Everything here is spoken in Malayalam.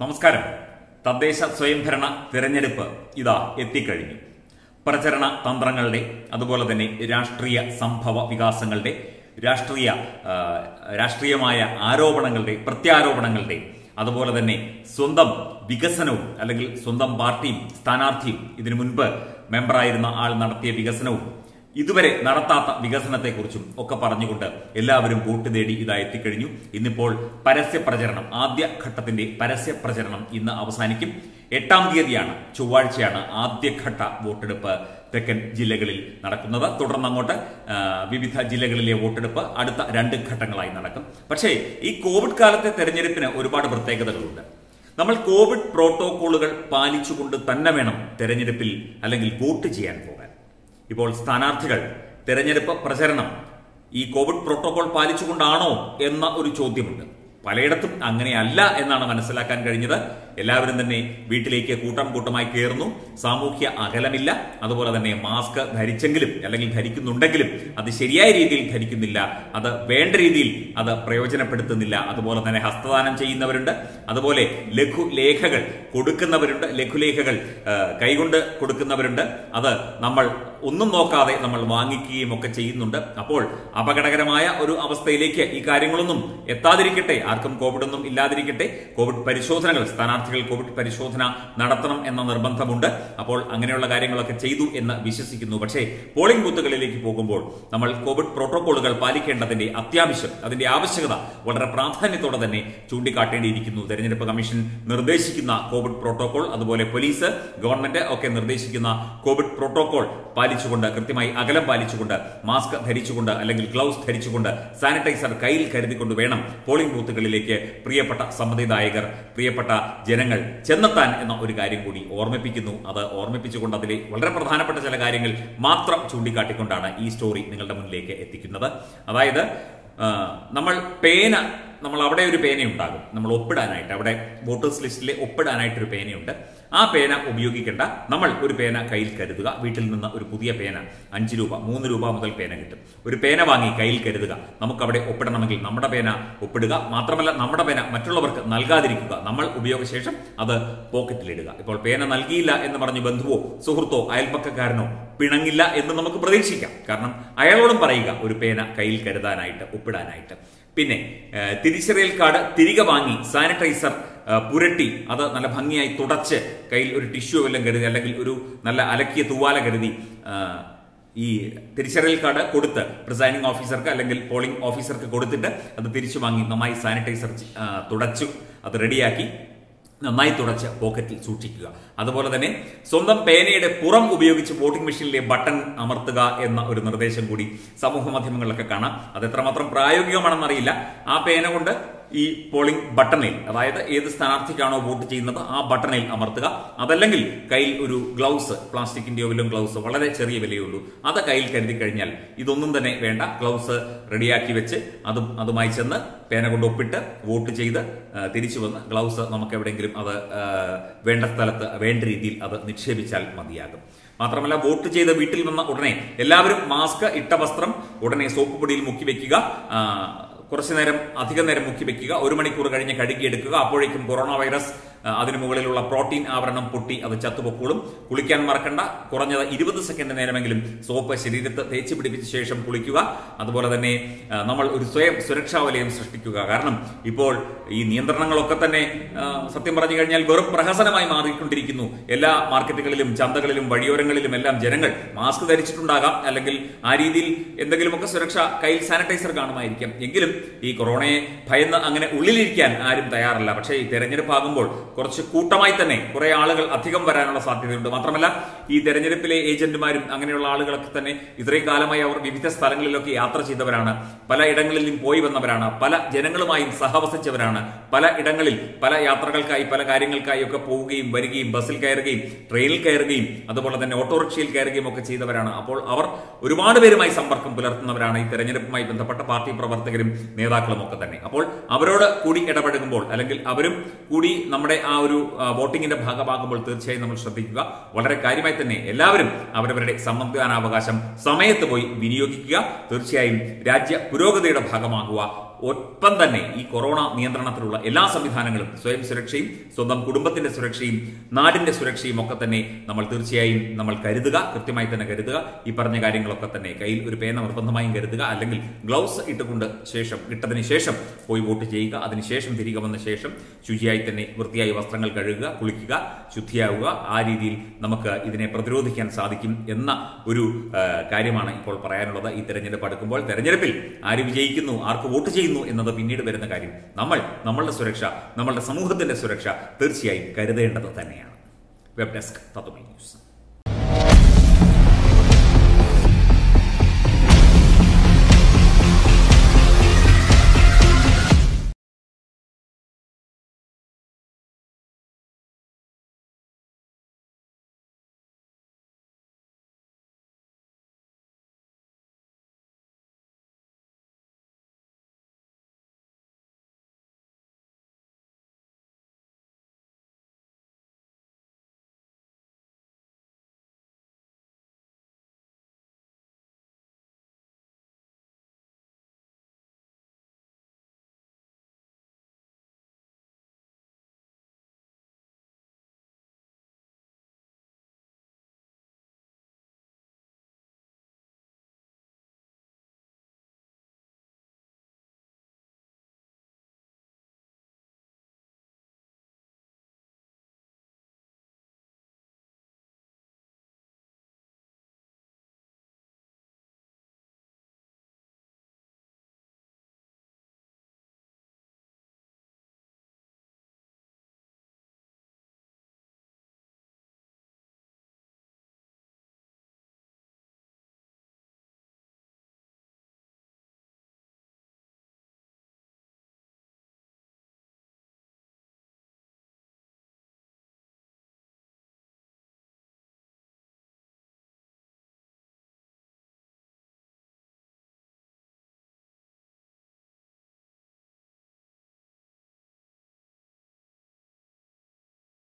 നമസ്കാരം തദ്ദേശ സ്വയംഭരണ തിരഞ്ഞെടുപ്പ് ഇതാ എത്തിക്കഴിഞ്ഞു പ്രചരണ തന്ത്രങ്ങളുടെ അതുപോലെ തന്നെ രാഷ്ട്രീയ സംഭവ വികാസങ്ങളുടെ രാഷ്ട്രീയ ആ, രാഷ്ട്രീയമായ ആരോപണങ്ങളുടെ പ്രത്യാരോപണങ്ങളുടെ അതുപോലെ തന്നെ സ്വന്തം വികസനവും അല്ലെങ്കിൽ സ്വന്തം പാർട്ടിയും സ്ഥാനാർത്ഥിയും ഇതിനു മുൻപ് മെമ്പറായിരുന്ന ആൾ നടത്തിയ വികസനവും ഇതുവരെ നടത്താത്ത വികസനത്തെക്കുറിച്ചും ഒക്കെ പറഞ്ഞുകൊണ്ട് എല്ലാവരും വോട്ട് തേടി ഇതാ എത്തിക്കഴിഞ്ഞു ഇന്നിപ്പോൾ പരസ്യ പ്രചരണം ആദ്യ ഘട്ടത്തിന്റെ പരസ്യ പ്രചരണം ഇന്ന് അവസാനിക്കും എട്ടാം തീയതിയാണ് ചൊവ്വാഴ്ചയാണ് ആദ്യഘട്ട വോട്ടെടുപ്പ് തെക്കൻ ജില്ലകളിൽ നടക്കുന്നത് തുടർന്ന് അങ്ങോട്ട് ആ, വിവിധ ജില്ലകളിലെ വോട്ടെടുപ്പ് അടുത്ത രണ്ട് ഘട്ടങ്ങളായി നടക്കും പക്ഷേ ഈ കോവിഡ് കാലത്തെ തെരഞ്ഞെടുപ്പിന് ഒരുപാട് പ്രത്യേകതകളുണ്ട് നമ്മൾ കോവിഡ് പ്രോട്ടോകോളുകൾ പാലിച്ചുകൊണ്ട് തന്നെ വേണം തെരഞ്ഞെടുപ്പിൽ അല്ലെങ്കിൽ വോട്ട് ചെയ്യാൻ പോകാൻ ഇപ്പോൾ സ്ഥാനാർത്ഥികൾ തെരഞ്ഞെടുപ്പ് പ്രചരണം ഈ കോവിഡ് പ്രോട്ടോകോൾ പാലിച്ചുകൊണ്ടാണോ എന്ന ഒരു ചോദ്യമുണ്ട് പലയിടത്തും അങ്ങനെയല്ല എന്നാണ് മനസ്സിലാക്കാൻ കഴിഞ്ഞത് എല്ലാവരും തന്നെ വീട്ടിലേക്ക് കൂട്ടം കൂട്ടമായി കയറുന്നു സാമൂഹ്യ അകലമില്ല അതുപോലെ തന്നെ മാസ്ക് ധരിച്ചെങ്കിലും അല്ലെങ്കിൽ ധരിക്കുന്നുണ്ടെങ്കിലും അത് ശരിയായ രീതിയിൽ ധരിക്കുന്നില്ല അത് വേണ്ട രീതിയിൽ അത് പ്രയോജനപ്പെടുത്തുന്നില്ല അതുപോലെ തന്നെ ഹസ്തദാനം ചെയ്യുന്നവരുണ്ട് അതുപോലെ ലഘുലേഖകൾ കൊടുക്കുന്നവരുണ്ട് ലഘുലേഖകൾ ആ, കൈകൊണ്ട് കൊടുക്കുന്നവരുണ്ട് അത് നമ്മൾ ഒന്നും നോക്കാതെ നമ്മൾ വാങ്ങിക്കുകയും ഒക്കെ ചെയ്യുന്നുണ്ട് അപ്പോൾ അപകടകരമായ ഒരു അവസ്ഥയിലേക്ക് ഈ കാര്യങ്ങളൊന്നും എത്താതിരിക്കട്ടെ ആർക്കും കോവിഡ് ഒന്നും ഇല്ലാതിരിക്കട്ടെ കോവിഡ് പരിശോധനകൾ സ്ഥാനാർത്ഥികൾ കോവിഡ് പരിശോധന നടത്തണം എന്ന നിർബന്ധമുണ്ട് അപ്പോൾ അങ്ങനെയുള്ള കാര്യങ്ങളൊക്കെ ചെയ്തു എന്ന് വിശ്വസിക്കുന്നു പക്ഷേ പോളിംഗ് ബൂത്തുകളിലേക്ക് പോകുമ്പോൾ നമ്മൾ കോവിഡ് പ്രോട്ടോകോളുകൾ പാലിക്കേണ്ടതിന്റെ അത്യാവശ്യം അതിന്റെ ആവശ്യകത വളരെ പ്രാധാന്യത്തോടെ തന്നെ ചൂണ്ടിക്കാട്ടേണ്ടിയിരിക്കുന്നു തെരഞ്ഞെടുപ്പ് കമ്മീഷൻ നിർദ്ദേശിക്കുന്ന കോവിഡ് പ്രോട്ടോകോൾ അതുപോലെ പോലീസ് ഗവൺമെന്റ് ഒക്കെ നിർദ്ദേശിക്കുന്ന കോവിഡ് പ്രോട്ടോകോൾ പാലിച്ചുകൊണ്ട് കൃത്യമായി അകലം പാലിച്ചുകൊണ്ട് മാസ്ക് ധരിച്ചുകൊണ്ട് അല്ലെങ്കിൽ ഗ്ലൗസ് ധരിച്ചുകൊണ്ട് സാനിറ്റൈസർ കയ്യിൽ കരുതിക്കൊണ്ട് വേണം പോളിംഗ് ബൂത്തുകളിലേക്ക് പ്രിയപ്പെട്ട സമ്മതിദായകർ പ്രിയപ്പെട്ട ജനങ്ങൾ ചെന്നെത്താൻ എന്ന ഒരു കാര്യം കൂടി ഓർമ്മിപ്പിക്കുന്നു അത് ഓർമ്മിപ്പിച്ചുകൊണ്ട് അതിലെ വളരെ പ്രധാനപ്പെട്ട ചില കാര്യങ്ങൾ മാത്രം ചൂണ്ടിക്കാട്ടിക്കൊണ്ടാണ് ഈ സ്റ്റോറി നിങ്ങളുടെ മുന്നിലേക്ക് എത്തിക്കുന്നത് അതായത് ആ, നമ്മൾ പേന നമ്മൾ അവിടെ ഒരു പേനയുണ്ടാകും നമ്മൾ ഒപ്പിടാനായിട്ട് അവിടെ വോട്ടേഴ്സ് ലിസ്റ്റിലെ ഒപ്പിടാനായിട്ട് ഒരു പേനയുണ്ട് ആ പേന ഉപയോഗിക്കേണ്ട നമ്മൾ ഒരു പേന കയ്യിൽ കരുതുക വീട്ടിൽ നിന്ന് ഒരു പുതിയ പേന അഞ്ച് രൂപ മൂന്ന് രൂപ മുതൽ പേന കിട്ടും ഒരു പേന വാങ്ങി കയ്യിൽ കരുതുക നമുക്ക് അവിടെ ഒപ്പിടണമെങ്കിൽ നമ്മുടെ പേന ഒപ്പിടുക മാത്രമല്ല നമ്മുടെ പേന മറ്റുള്ളവർക്ക് നൽകാതിരിക്കുക നമ്മൾ ഉപയോഗശേഷം അത് പോക്കറ്റിലിടുക ഇപ്പോൾ പേന നൽകിയില്ല എന്ന് പറഞ്ഞ് ബന്ധുവോ സുഹൃത്തോ അയൽപ്പക്കക്കാരനോ പിണങ്ങില്ല എന്ന് നമുക്ക് പ്രതീക്ഷിക്കാം കാരണം അയാളോടും പറയുക ഒരു പേന കയ്യിൽ കരുതാനായിട്ട് ഒപ്പിടാനായിട്ട് പിന്നെ ഏഹ്, തിരിച്ചറിയൽ കാർഡ് തിരികെ വാങ്ങി സാനിറ്റൈസർ ഏഹ്, പുരട്ടി അത് നല്ല ഭംഗിയായി തുടച്ച് കയ്യിൽ ഒരു ടിഷ്യൂ എല്ലാം കരുതി അല്ലെങ്കിൽ ഒരു നല്ല അലക്കിയ തൂവാല കരുതി ഏഹ്, ഈ തിരിച്ചറിയൽ കാർഡ് കൊടുത്ത് പ്രിസൈഡിംഗ് ഓഫീസർക്ക് അല്ലെങ്കിൽ പോളിംഗ് ഓഫീസർക്ക് കൊടുത്തിട്ട് അത് തിരിച്ചു വാങ്ങി നന്നായി സാനിറ്റൈസർ ചെ- ആ, തുടച്ചു അത് റെഡിയാക്കി നന്നായി തുടച്ച് പോക്കറ്റിൽ സൂക്ഷിക്കുക അതുപോലെ തന്നെ സ്വന്തം പേനയുടെ പുറം ഉപയോഗിച്ച് വോട്ടിംഗ് മെഷീനിലെ ബട്ടൺ അമർത്തുക എന്ന ഒരു നിർദ്ദേശം കൂടി സമൂഹ മാധ്യമങ്ങളിലൊക്കെ കാണാം അത് എത്രമാത്രം പ്രായോഗികമാണെന്നറിയില്ല ആ പേന കൊണ്ട് ഈ പോളിംഗ് ബട്ടണിൽ അതായത് ഏത് സ്ഥാനാർത്ഥിക്കാണോ വോട്ട് ചെയ്യുന്നത് ആ ബട്ടണിൽ അമർത്തുക അതല്ലെങ്കിൽ കയ്യിൽ ഒരു ഗ്ലൗസ് പ്ലാസ്റ്റിക്കിന്റെയോ വല്ലതും ഗ്ലൗസ് വളരെ ചെറിയ വിലയുള്ളൂ അത് കയ്യിൽ കരുതി കഴിഞ്ഞാൽ ഇതൊന്നും തന്നെ വേണ്ട ഗ്ലൗസ് റെഡിയാക്കി വെച്ച് അതും അതുമായി ചെന്ന് പേന കൊണ്ട് ഒപ്പിട്ട് വോട്ട് ചെയ്ത് ആ, തിരിച്ചു വന്ന് ഗ്ലൗസ് നമുക്ക് എവിടെയെങ്കിലും അത് ആ, വേണ്ട സ്ഥലത്ത് വേണ്ട രീതിയിൽ അത് നിക്ഷേപിച്ചാൽ മതിയാകും മാത്രമല്ല വോട്ട് ചെയ്ത് വീട്ടിൽ വന്ന ഉടനെ എല്ലാവരും മാസ്ക് ഇട്ട വസ്ത്രം ഉടനെ സോപ്പ് പൊടിയിൽ മുക്കി വെക്കുക ആ, കുറച്ചു നേരം അധിക നേരം മുക്കി വെക്കുക ഒരു മണിക്കൂർ കഴിഞ്ഞ് കഴുകിയെടുക്കുക അപ്പോഴേക്കും കൊറോണ വൈറസ് ആ, അതിനു മുകളിലുള്ള പ്രോട്ടീൻ ആവരണം പൊട്ടി അത് ചത്തുപൊക്കോളും കുളിക്കാൻ മറക്കണ്ട കുറഞ്ഞത് ഇരുപത് സെക്കൻഡ് നേരമെങ്കിലും സോപ്പ് ശരീരത്ത് തേച്ച് പിടിപ്പിച്ച ശേഷം കുളിക്കുക അതുപോലെ തന്നെ ആ, നമ്മൾ ഒരു സ്വയം സുരക്ഷാ വലയം സൃഷ്ടിക്കുക കാരണം ഇപ്പോൾ ഈ നിയന്ത്രണങ്ങളൊക്കെ തന്നെ ആ, സത്യം പറഞ്ഞു കഴിഞ്ഞാൽ വെറും പ്രഹസനമായി മാറിക്കൊണ്ടിരിക്കുന്നു എല്ലാ മാർക്കറ്റുകളിലും ചന്തകളിലും വഴിയോരങ്ങളിലും എല്ലാം ജനങ്ങൾ മാസ്ക് ധരിച്ചിട്ടുണ്ടാകാം അല്ലെങ്കിൽ ആ രീതിയിൽ എന്തെങ്കിലുമൊക്കെ സുരക്ഷ കയ്യിൽ സാനിറ്റൈസർ കാണുമായിരിക്കാം എങ്കിലും ഈ കൊറോണയെ ഭയന്ന് അങ്ങനെ ഉള്ളിലിരിക്കാൻ ആരും തയ്യാറല്ല പക്ഷേ ഈ തെരഞ്ഞെടുപ്പ് ആകുമ്പോൾ കുറച്ച് കൂട്ടമായി തന്നെ കുറെ ആളുകൾ അധികം വരാനുള്ള സാധ്യതയുണ്ട് മാത്രമല്ല ഈ തെരഞ്ഞെടുപ്പിലെ ഏജന്റുമാരും അങ്ങനെയുള്ള ആളുകളൊക്കെ തന്നെ ഇത്രയും കാലമായി അവർ വിവിധ സ്ഥലങ്ങളിലൊക്കെ യാത്ര ചെയ്തവരാണ് പല ഇടങ്ങളിലും പോയി വന്നവരാണ് പല ജനങ്ങളുമായും സഹവസിച്ചവരാണ് പല ഇടങ്ങളിൽ പല യാത്രകൾക്കായി പല കാര്യങ്ങൾക്കായി ഒക്കെ പോവുകയും വരികയും ബസ്സിൽ കയറുകയും ട്രെയിനിൽ കയറുകയും അതുപോലെ തന്നെ ഓട്ടോറിക്ഷയിൽ കയറുകയും ഒക്കെ ചെയ്തവരാണ് അപ്പോൾ അവർ ഒരുപാട് പേരുമായി സമ്പർക്കം പുലർത്തുന്നവരാണ് ഈ തെരഞ്ഞെടുപ്പുമായി ബന്ധപ്പെട്ട പാർട്ടി പ്രവർത്തകരും നേതാക്കളും ഒക്കെ തന്നെ അപ്പോൾ അവരോട് കൂടി ഇടപെടുമ്പോൾ അല്ലെങ്കിൽ അവരും കൂടി നമ്മുടെ ആ ഒരു ആ, വോട്ടിങ്ങിന്റെ ഭാഗമാകുമ്പോൾ തീർച്ചയായും നമ്മൾ ശ്രദ്ധിക്കുക വളരെ കാര്യമായി തന്നെ എല്ലാവരും അവരവരുടെ സമ്മതിദാനാവകാശം സമയത്ത് പോയി വിനിയോഗിക്കുക തീർച്ചയായും രാജ്യ പുരോഗതിയുടെ ഭാഗമാകുക ഒപ്പം തന്നെ ഈ കൊറോണ നിയന്ത്രണത്തിലുള്ള എല്ലാ സംവിധാനങ്ങളും സ്വയം സുരക്ഷയും സ്വന്തം കുടുംബത്തിന്റെ സുരക്ഷയും നാടിന്റെ സുരക്ഷയും ഒക്കെ തന്നെ നമ്മൾ തീർച്ചയായും നമ്മൾ കരുതുക കൃത്യമായി തന്നെ കരുതുക ഈ പറഞ്ഞ കാര്യങ്ങളൊക്കെ തന്നെ കയ്യിൽ ഒരു പേന നിർബന്ധമായും കരുതുക അല്ലെങ്കിൽ ഗ്ലൗസ് ഇട്ടുകൊണ്ട് ശേഷം ഇട്ടതിന് ശേഷം പോയി വോട്ട് ചെയ്യുക അതിനുശേഷം തിരികെ വന്ന ശേഷം ശുചിയായി തന്നെ വൃത്തിയായി വസ്ത്രങ്ങൾ കഴുകുക കുളിക്കുക ശുദ്ധിയാവുക ആ രീതിയിൽ നമുക്ക് ഇതിനെ പ്രതിരോധിക്കാൻ സാധിക്കും എന്ന ഒരു ആ, കാര്യമാണ് ഇപ്പോൾ പറയാനുള്ളത് ഈ തെരഞ്ഞെടുപ്പ് അടുക്കുമ്പോൾ തെരഞ്ഞെടുപ്പിൽ ആര് വിജയിക്കുന്നു ആർക്ക് വോട്ട് ചെയ്യുന്നു എന്നത് പിന്നീട് വരുന്ന കാര്യം നമ്മൾ നമ്മളുടെ സുരക്ഷ നമ്മളുടെ സമൂഹത്തിന്റെ സുരക്ഷ തീർച്ചയായും കരുതേണ്ടത് തന്നെയാണ് വെബ് ഡെസ്ക് തത്വമൈ ന്യൂസ്